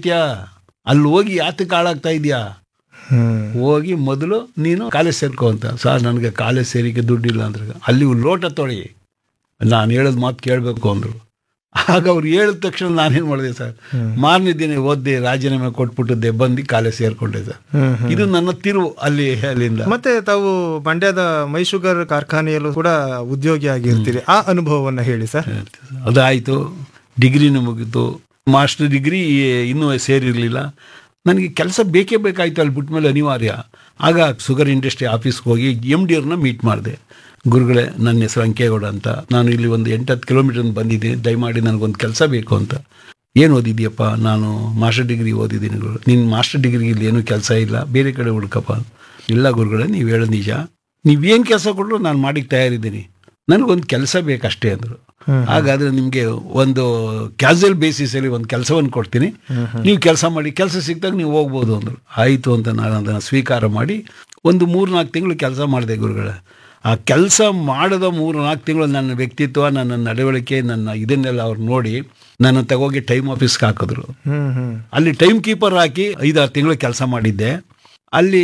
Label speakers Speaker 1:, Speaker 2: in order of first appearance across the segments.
Speaker 1: ಸಾಹಿತ್ಯ ಅಲ್ಲಿ ಹೋಗಿ ಯಾತಕ್ಕೆ ಹಾಳಾಗ್ತಾ ಇದೆಯಾ
Speaker 2: ಹ್ಮ್
Speaker 1: ಹೋಗಿ ಮೊದಲು ನೀನು ಕಾಲೇಜ್ ಸೇರ್ಕೋ ಅಂತ ಸರ್ ನನಗೆ ಕಾಲೇಜ್ ಸೇರಿಕೆ ದುಡ್ಡಿಲ್ಲ ಅಂದ್ರೆ ಅಲ್ಲಿ ಲೋಟ ತೊಳಿ ನಾನು ಹೇಳೋದು ಮಾತು ಕೇಳಬೇಕು ಅಂದರು ಆಗ ಅವ್ರು ಹೇಳಿದ ತಕ್ಷಣ ನಾನೇನು ಮಾಡಿದೆ ಸರ್ ಮಾರನೇ ದಿನ ಓದಿ ರಾಜೀನಾಮೆ ಕೊಟ್ಬಿಟ್ಟಿದ್ದೆ ಬಂದು ಕಾಲೇಜ್ ಸೇರ್ಕೊಂಡೆ ಸರ್
Speaker 2: ಹ್ಮ್ ಹ್ಮ್.
Speaker 1: ಇದು ನನ್ನ ತಿರುವು ಅಲ್ಲಿ ಅಲ್ಲಿಂದ
Speaker 2: ಮತ್ತೆ ತಾವು ಮಂಡ್ಯದ ಮೈ ಶುಗರ್ ಕಾರ್ಖಾನೆಯಲ್ಲೂ ಕೂಡ ಉದ್ಯೋಗಿ ಆಗಿರ್ತೀರಿ ಆ ಅನುಭವವನ್ನ ಹೇಳಿ ಸರ್
Speaker 1: ಅದಾಯಿತು ಡಿಗ್ರಿನೂ ಮುಗೀತು ಮಾಸ್ಟರ್ ಡಿಗ್ರಿ ಇನ್ನೂ ಸೇರಿರಲಿಲ್ಲ ನನಗೆ ಕೆಲಸ ಬೇಕೇ ಬೇಕಾಯಿತು ಅಲ್ಲಿ ಬಿಟ್ಮೇಲೆ ಅನಿವಾರ್ಯ ಆಗ ಶುಗರ್ ಇಂಡಸ್ಟ್ರಿ ಆಫೀಸ್ಗೆ ಹೋಗಿ ಎಮ್ ಡಿ ಅವ್ರನ್ನ ಮೀಟ್ ಮಾಡಿದೆ ಗುರುಗಳೇ ನನ್ನ ಹೆಸರು ಅಂಕೇಗೌಡ ಅಂತ ನಾನು ಇಲ್ಲಿ ಒಂದು ಎಂಟತ್ತು ಕಿಲೋಮೀಟರ್ ಬಂದಿದ್ದೀನಿ ದಯಮಾಡಿ ನನಗೊಂದು ಕೆಲಸ ಬೇಕು ಅಂತ ಏನು ಓದಿದ್ಯಪ್ಪ ನಾನು ಮಾಸ್ಟರ್ ಡಿಗ್ರಿ ಓದಿದ್ದೀನಿ ಗುರು ನಿನ್ನ ಮಾಸ್ಟರ್ ಡಿಗ್ರಿಗೆ ಇಲ್ಲಿ ಏನೂ ಕೆಲಸ ಇಲ್ಲ ಬೇರೆ ಕಡೆ ಹುಡುಕಪ್ಪ ಇಲ್ಲ ಗುರುಗಳೇ ನೀವು ಹೇಳೋದು ನಿಜ ನೀವೇನು ಕೆಲಸ ಕೊಟ್ಟರು ನಾನು ಮಾಡಿಕ್ಕೆ ತಯಾರಿದ್ದೀನಿ ನನಗೊಂದು ಕೆಲಸ ಬೇಕಷ್ಟೇ ಅಂದರು ಹಾಗಾದರೆ ನಿಮಗೆ ಒಂದು ಕ್ಯಾಸುವಲ್ ಬೇಸಿಸಲ್ಲಿ ಒಂದು ಕೆಲಸವನ್ನು ಕೊಡ್ತೀನಿ ನೀವು ಕೆಲಸ ಮಾಡಿ ಕೆಲಸ ಸಿಕ್ಕಿದಾಗ ನೀವು ಹೋಗ್ಬೋದು ಅಂದರು ಆಯಿತು ಅಂತ ನಾನು ಅದನ್ನು ಸ್ವೀಕಾರ ಮಾಡಿ ಒಂದು ಮೂರು ನಾಲ್ಕು ತಿಂಗಳು ಕೆಲಸ ಮಾಡಿದೆ ಗುರುಗಳೇ ಆ ಕೆಲಸ ಮಾಡದ ಮೂರು ನಾಲ್ಕು ತಿಂಗಳು ನನ್ನ ವ್ಯಕ್ತಿತ್ವ ನನ್ನ ನಡವಳಿಕೆ ನನ್ನ ಇದನ್ನೆಲ್ಲ ಅವ್ರು ನೋಡಿ ನನ್ನ ತಗೋಗಿ ಟೈಮ್ ಆಫೀಸ್ಗೆ ಹಾಕಿದ್ರು
Speaker 2: ಹ್ಮ್ ಹ್ಮ್
Speaker 1: ಅಲ್ಲಿ ಟೈಮ್ ಕೀಪರ್ ಹಾಕಿ ಐದಾರು ತಿಂಗಳು ಕೆಲಸ ಮಾಡಿದ್ದೆ ಅಲ್ಲಿ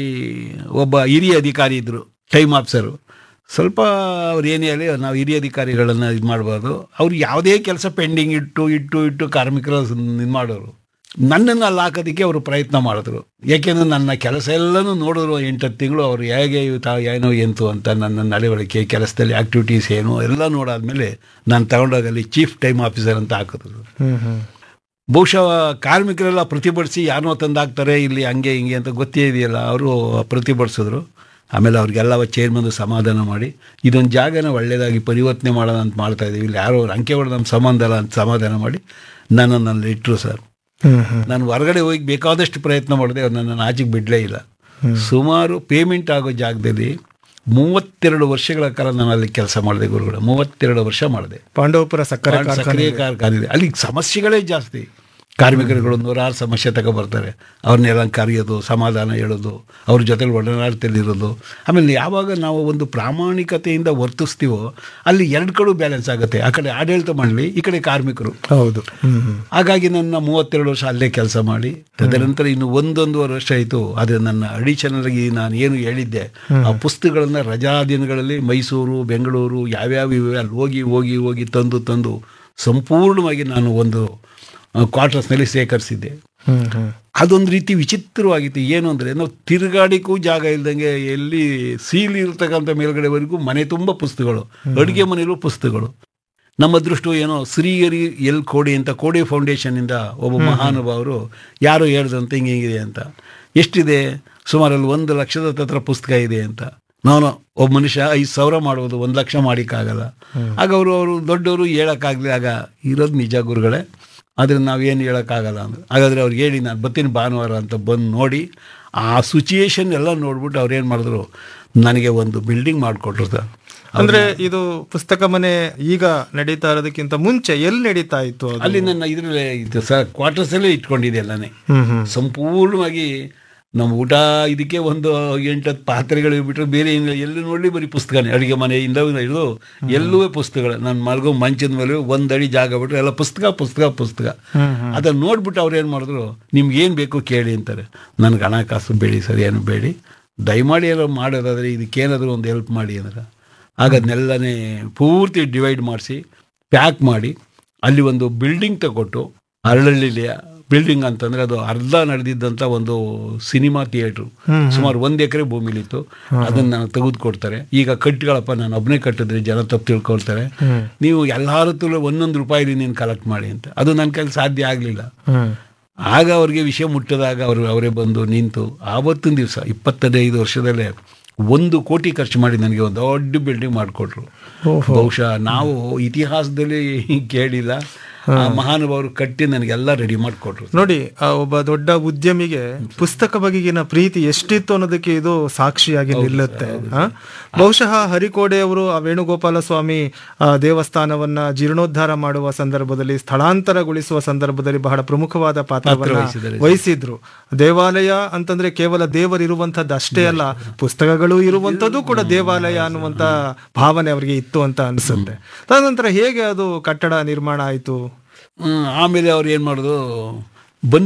Speaker 1: ಒಬ್ಬ ಹಿರಿಯ ಅಧಿಕಾರಿ ಇದ್ದರು ಟೈಮ್ ಆಫೀಸರು ಸ್ವಲ್ಪ ಅವ್ರು ಏನೇ ಹೇಳಿ ನಾವು ಹಿರಿಯ ಅಧಿಕಾರಿಗಳನ್ನು ಇದು ಮಾಡಬಾರ್ದು ಅವ್ರು ಯಾವುದೇ ಕೆಲಸ ಪೆಂಡಿಂಗ್ ಇಟ್ಟು ಇಟ್ಟು ಇಟ್ಟು ಕಾರ್ಮಿಕರ ಇದು ಮಾಡೋರು ನನ್ನನ್ನು ಅಲ್ಲಿ ಹಾಕೋದಕ್ಕೆ ಅವರು ಪ್ರಯತ್ನ ಮಾಡಿದ್ರು ಯಾಕೆಂದ್ರೆ ನನ್ನ ಕೆಲಸ ಎಲ್ಲನೂ ನೋಡಿದ್ರು ಎಂಟತ್ತು ತಿಂಗಳು ಅವರು ಹೇಗೆ ತಾ ಏನೋ ಎಂತು ಅಂತ ನನ್ನ ನಡವಳಿಕೆ ಕೆಲಸದಲ್ಲಿ ಆ್ಯಕ್ಟಿವಿಟೀಸ್ ಏನು ಎಲ್ಲ ನೋಡಾದ್ಮೇಲೆ ನಾನು ತಗೊಂಡೋಗಲ್ಲಿ ಚೀಫ್ ಟೈಮ್ ಆಫೀಸರ್ ಅಂತ ಹಾಕಿದ್ರು
Speaker 2: ಹ್ಮ್ ಹ್ಮ್
Speaker 1: ಬಹುಶಃ ಕಾರ್ಮಿಕರೆಲ್ಲ ಪ್ರತಿಭಟಿಸಿ ಯಾರನ್ನೋ ತಂದಾಕ್ತಾರೆ ಇಲ್ಲಿ ಹಂಗೆ ಹಿಂಗೆ ಅಂತ ಗೊತ್ತೇ ಇದೆಯಲ್ಲ ಅವರು ಪ್ರತಿಭಟಿಸಿದ್ರು ಆಮೇಲೆ ಅವ್ರಿಗೆಲ್ಲ ಚೇರ್ಮನ್ ಸಮಾಧಾನ ಮಾಡಿ ಇದೊಂದು ಜಾಗನ ಒಳ್ಳೆಯದಾಗಿ ಪರಿವರ್ತನೆ ಮಾಡೋಣ ಅಂತ ಮಾಡ್ತಾ ಇದೀವಿ ಇಲ್ಲಿ ಯಾರೋ ಅವ್ರು ಅಂಕೆ ಹೊಡೆದು ನಮ್ಮ ಸಂಬಂಧ ಅಲ್ಲ ಅಂತ ಸಮಾಧಾನ ಮಾಡಿ ನನ್ನನ್ನು ಅಲ್ಲಿ ಇಟ್ಟರು ಸರ್
Speaker 2: ಹ್ಮ್ ಹ್ಮ್
Speaker 1: ನಾನು ಹೊರಗಡೆ ಹೋಗಿ ಬೇಕಾದಷ್ಟು ಪ್ರಯತ್ನ ಮಾಡಿದೆ ಅವ್ರು ನನ್ನನ್ನು ಆಚೆಗೆ ಬಿಡಲೇ ಇಲ್ಲ ಸುಮಾರು ಪೇಮೆಂಟ್ ಆಗೋ ಜಾಗದಲ್ಲಿ ಮೂವತ್ತೆರಡು ವರ್ಷಗಳ ಕಾಲ ನಾನು ಅಲ್ಲಿ ಕೆಲಸ ಮಾಡಿದೆ ಗುರುಗಳು ಮೂವತ್ತೆರಡು ವರ್ಷ ಮಾಡಿದೆ
Speaker 2: ಪಾಂಡವಪುರ ಸಕ್ಕರೆ ಕಾರ್ಖಾನೆ
Speaker 1: ಸಕ್ರಿಯ ಕಾರ್ಖಾನೆ ಅಲ್ಲಿ ಸಮಸ್ಯೆಗಳೇ ಜಾಸ್ತಿ ಕಾರ್ಮಿಕರುಗಳು ನೂರಾರು ಸಮಸ್ಯೆ ತಗೊಬರ್ತಾರೆ ಅವ್ರನ್ನೆಲ್ಲ ಕರೆಯೋದು ಸಮಾಧಾನ ಹೇಳೋದು ಅವ್ರ ಜೊತೆಲಿ ಒಡನಾಡ್ತಲ್ಲಿರೋದು ಆಮೇಲೆ ಯಾವಾಗ ನಾವು ಒಂದು ಪ್ರಾಮಾಣಿಕತೆಯಿಂದ ವರ್ತಿಸ್ತೀವೋ ಅಲ್ಲಿ ಎರಡು ಕಡೆ ಬ್ಯಾಲೆನ್ಸ್ ಆಗುತ್ತೆ ಆ ಕಡೆ ಆಡಳಿತ ಮಾಡಲಿ ಈ ಕಡೆ ಕಾರ್ಮಿಕರು
Speaker 2: ಹೌದು ಹ್ಮ್ ಹ್ಮ್
Speaker 1: ಹಾಗಾಗಿ ನನ್ನ ಮೂವತ್ತೆರಡು ವರ್ಷ ಅಲ್ಲೇ ಕೆಲಸ ಮಾಡಿ ತದನಂತರ ಇನ್ನು ಒಂದೊಂದೂವರೆ ವರ್ಷ ಆಯಿತು ಆದರೆ ನನ್ನ ಅಡಿಷನಲ್ಗೆ ನಾನು ಏನು ಹೇಳಿದ್ದೆ ಆ ಪುಸ್ತಕಗಳನ್ನು ರಜಾ ದಿನಗಳಲ್ಲಿ ಮೈಸೂರು ಬೆಂಗಳೂರು ಯಾವ್ಯಾವ ಇವೆ ಅಲ್ಲಿ ಹೋಗಿ ಹೋಗಿ ಹೋಗಿ ತಂದು ತಂದು ಸಂಪೂರ್ಣವಾಗಿ ನಾನು ಒಂದು ಕ್ವಾರ್ಟರ್ಸ್ನಲ್ಲಿ ಸೇಕರಿಸಿದ್ದೆ
Speaker 2: ಹ್ಮ್ ಹ್ಮ್
Speaker 1: ಅದೊಂದು ರೀತಿ ವಿಚಿತ್ರವಾಗಿತ್ತು ಏನು ಅಂದರೆ ನಾವು ತಿರುಗಾಡಿಗೂ ಜಾಗ ಇಲ್ದಂಗೆ ಎಲ್ಲಿ ಸೀಲ್ ಇರ್ತಕ್ಕಂಥ ಮೇಲ್ಗಡೆವರೆಗೂ ಮನೆ ತುಂಬ ಪುಸ್ತಕಗಳು ಅಡುಗೆ ಮನೆಯಲ್ಲೂ ಪುಸ್ತಕಗಳು ನಮ್ಮ ದೃಷ್ಟು ಏನೋ ಶ್ರೀಗರಿ ಎಲ್ ಕೋಡಿ ಅಂತ ಕೋಡಿ ಫೌಂಡೇಶನ್ನಿಂದ ಒಬ್ಬ ಮಹಾನುಭಾವರು ಯಾರೋ ಹೇಳ್ದಂತೆ ಹಿಂಗೆ ಹಿಂಗಿದೆ ಅಂತ ಎಷ್ಟಿದೆ ಸುಮಾರು ಅಲ್ಲಿ ಒಂದು ಲಕ್ಷದ ಹತ್ರ ಪುಸ್ತಕ ಇದೆ ಅಂತ ನಾನು ಒಬ್ಬ ಮನುಷ್ಯ ಐದು ಸಾವಿರ ಮಾಡ್ಬೋದು ಒಂದು ಲಕ್ಷ ಮಾಡಿಕ್ಕಾಗಲ್ಲ ಆಗ ಅವರು ಅವರು ದೊಡ್ಡವರು ಹೇಳೋಕ್ಕಾಗಲಿ ಆಗ ಇರೋದು ನಿಜ ಗುರುಗಳೇ ಆದರೆ ನಾವೇನು ಹೇಳೋಕ್ಕಾಗಲ್ಲ ಅಂದ್ರೆ ಹಾಗಾದರೆ ಅವ್ರಿಗೆ ಹೇಳಿ ನಾನು ಬರ್ತೀನಿ ಭಾನುವಾರ ಅಂತ ಬಂದು ನೋಡಿ ಆ ಸಿಚುಯೇಷನ್ ಎಲ್ಲ ನೋಡ್ಬಿಟ್ಟು ಅವ್ರು ಏನು ಮಾಡಿದ್ರು ನನಗೆ ಒಂದು ಬಿಲ್ಡಿಂಗ್ ಮಾಡಿಕೊಟ್ರು ಸರ್
Speaker 2: ಅಂದ್ರೆ ಇದು ಪುಸ್ತಕ ಮನೆ ಈಗ ನಡೀತಾ ಇರೋದಕ್ಕಿಂತ ಮುಂಚೆ ಎಲ್ಲಿ ನಡೀತಾ ಇತ್ತು ಅದು?
Speaker 1: ಅಲ್ಲಿ ನನ್ನ ಇದರಲ್ಲೇ ಇತ್ತು ಸರ್ ಕ್ವಾರ್ಟರ್ಸಲ್ಲೇ ಇಟ್ಕೊಂಡಿದೆ ಎಲ್ಲನೇ
Speaker 2: ಹ್ಮ್ ಹ್ಮ್
Speaker 1: ಸಂಪೂರ್ಣವಾಗಿ ನಮ್ಮ ಊಟ ಇದಕ್ಕೆ ಒಂದು ಎಂಟತ್ತು ಪಾತ್ರೆಗಳು ಬಿಟ್ಟರೆ ಬೇರೆ ಏನಿಲ್ಲ ಎಲ್ಲಿ ನೋಡಲಿ ಬರೀ ಪುಸ್ತಕನೇ ಅಡುಗೆ ಮನೆಯಿಂದ ಹಿಡಿದು ಎಲ್ಲೂ ಪುಸ್ತಕಗಳು ನಾನು ಮಲಗೋ ಮಂಚದ ಮೇಲೆ ಒಂದು ಅಡಿ ಜಾಗ ಬಿಟ್ಟರೆ ಎಲ್ಲ ಪುಸ್ತಕ ಪುಸ್ತಕ ಪುಸ್ತಕ
Speaker 2: ಹ್ಮ್ ಹ್ಮ್
Speaker 1: ಅದನ್ನು ನೋಡ್ಬಿಟ್ಟು ಅವ್ರು ಏನು ಮಾಡಿದ್ರು ನಿಮ್ಗೆ ಏನು ಬೇಕು ಕೇಳಿ ಅಂತಾರೆ ನನಗೆ ಹಣಕಾಸು ಬೇಡಿ ಸರ್ ಏನು ಬೇಡಿ ದಯಮಾಡಿ ಏನೋ ಮಾಡೋದಾದರೆ ಇದಕ್ಕೇನಾದರೂ ಒಂದು ಹೆಲ್ಪ್ ಮಾಡಿ ಅಂದ್ರೆ ಆಗ ಅದನ್ನೆಲ್ಲನೇ ಪೂರ್ತಿ ಡಿವೈಡ್ ಮಾಡಿಸಿ ಪ್ಯಾಕ್ ಮಾಡಿ ಅಲ್ಲಿ ಒಂದು ಬಿಲ್ಡಿಂಗ್ ತಗೊಟ್ಟು ಅರಳಳ್ಳಿಲಿಯ ಬಿಲ್ಡಿಂಗ್ ಅಂತಂದರೆ ಅದು ಅರ್ಧ ನಡೆದಿದ್ದಂಥ ಒಂದು ಸಿನಿಮಾ ಥಿಯೇಟ್ರು
Speaker 2: ಹ್ಮ್
Speaker 1: ಸುಮಾರು ಒಂದು ಎಕರೆ ಭೂಮಿಲಿತ್ತು ಅದನ್ನು ನಾನು ತೆಗೆದುಕೊಡ್ತಾರೆ ಈಗ ಕಟ್ಗಳಪ್ಪ ನಾನು ಒಬ್ಬನೇ ಕಟ್ಟಿದ್ರೆ ಜನ ತಪ್ಪು ತಿಳ್ಕೊಳ್ತಾರೆ
Speaker 2: ಹ್ಮ್
Speaker 1: ನೀವು ಎಲ್ಲರ ಹತ್ರ ಒಂದೊಂದು ರೂಪಾಯಿ ನೀನು ಕಲೆಕ್ಟ್ ಮಾಡಿ ಅಂತ ಅದು ನನ್ನ ಕೈಲಿ ಸಾಧ್ಯ ಆಗಲಿಲ್ಲ
Speaker 2: ಹ್ಮ್
Speaker 1: ಆಗ ಅವ್ರಿಗೆ ವಿಷಯ ಮುಟ್ಟಿದಾಗ ಅವರು ಅವರೇ ಬಂದು ನಿಂತು ಆವತ್ತಿನ ದಿವಸ ಇಪ್ಪತ್ತೈದು ವರ್ಷದಲ್ಲೇ ಒಂದು ಕೋಟಿ ಖರ್ಚು ಮಾಡಿ ನನಗೆ ಒಂದು ದೊಡ್ಡ ಬಿಲ್ಡಿಂಗ್ ಮಾಡಿಕೊಟ್ರು
Speaker 2: ಓಹೋ.
Speaker 1: ಬಹುಶಃ ನಾವು ಇತಿಹಾಸದಲ್ಲಿ ಕೇಳಿಲ್ಲ ಆ ಮಹಾನುಭಾವರು ಕಟ್ಟಿ ನನಗೆಲ್ಲ ರೆಡಿ ಮಾಡಿಕೊಟ್ರು
Speaker 2: ನೋಡಿ ಆ ಒಬ್ಬ ದೊಡ್ಡ ಉದ್ಯಮಿಗೆ ಪುಸ್ತಕ ಬಗೆಗಿನ ಪ್ರೀತಿ ಎಷ್ಟಿತ್ತು ಅನ್ನೋದಕ್ಕೆ ಇದು ಸಾಕ್ಷಿಯಾಗಿ ನಿಲ್ಲುತ್ತೆ ಆ? ಬಹುಶಃ ಹರಿಕೋಡೆ ಅವರು ಆ ವೇಣುಗೋಪಾಲ ಸ್ವಾಮಿ ಆ, ದೇವಸ್ಥಾನವನ್ನ ಜೀರ್ಣೋದ್ಧಾರ ಮಾಡುವ ಸಂದರ್ಭದಲ್ಲಿ ಸ್ಥಳಾಂತರಗೊಳಿಸುವ ಸಂದರ್ಭದಲ್ಲಿ ಬಹಳ ಪ್ರಮುಖವಾದ ಪಾತ್ರವನ್ನ
Speaker 1: ವಹಿಸಿದ್ದಾರೆ.
Speaker 2: ವಹಿಸಿದ್ರು ದೇವಾಲಯ ಅಂತಂದ್ರೆ ಕೇವಲ ದೇವರಿರುವಂತದ್ದು ಅಷ್ಟೇ ಅಲ್ಲ ಪುಸ್ತಕಗಳು ಇರುವಂತದ್ದು ಕೂಡ ದೇವಾಲಯ ಅನ್ನುವಂತ ಭಾವನೆ ಅವರಿಗೆ ಇತ್ತು ಅಂತ ಅನ್ಸುತ್ತೆ ತದನಂತರ ಹೇಗೆ ಅದು ಕಟ್ಟಡ ನಿರ್ಮಾಣ ಆಯಿತು
Speaker 1: ಹ್ಮ್, ಆಮೇಲೆ ಅವ್ರು ಏನು ಮಾಡಿದ್ರು